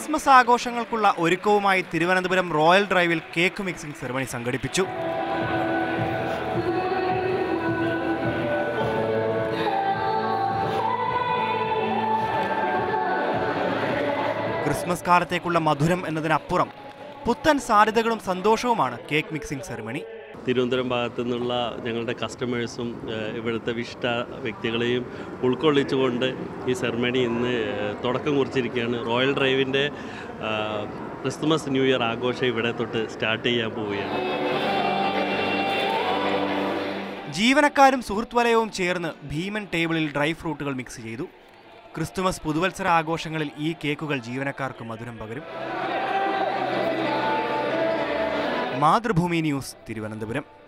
Christmas ആഘോഷങ്ങൾക്കുള്ള ഒരുക്കവുമായി Thiruvananthapuram royal ഡ്രൈവിൽ കേക്ക് മിക്സിംഗ് സെറമണി സംഘടിപ്പിച്ചു ക്രിസ്മസ് കാലത്തേക്കുള്ള മധുരം എന്നതിനപ്പുറം പുത്തൻ സാധ്യതകളും സന്തോഷവുമാണ് കേക്ക് മിക്സിംഗ് സെറമണി തിരുവനന്തപുരം ഭാഗത്തു നിന്നുള്ള ഞങ്ങളുടെ കസ്റ്റമേഴ്സും ഏഹ്, ഇവിടുത്തെ വിശിഷ്ട വ്യക്തികളെയും ഉൾക്കൊള്ളിച്ചുകൊണ്ട് ഈ സെറമണി ഇന്ന് ഏഹ്, തുടക്കം കുറിച്ചിരിക്കുകയാണ് റോയൽ ഡ്രൈവിൻ്റെ ആഹ്, ക്രിസ്തുമസ് ന്യൂ ഇയർ ആഘോഷം ഇവിടെ തൊട്ട് സ്റ്റാർട്ട് ചെയ്യാൻ പോവുകയാണ് ജീവനക്കാരും സുഹൃത്ത് വലയവും ചേർന്ന് ഭീമൻ ടേബിളിൽ ഡ്രൈ ഫ്രൂട്ടുകൾ മിക്സ് ചെയ്തു ക്രിസ്തുമസ് പുതുവത്സര ആഘോഷങ്ങളിൽ ഈ കേക്കുകൾ ജീവനക്കാർക്ക് മധുരം പകരും മാതൃഭൂമി ന്യൂസ് തിരുവനന്തപുരം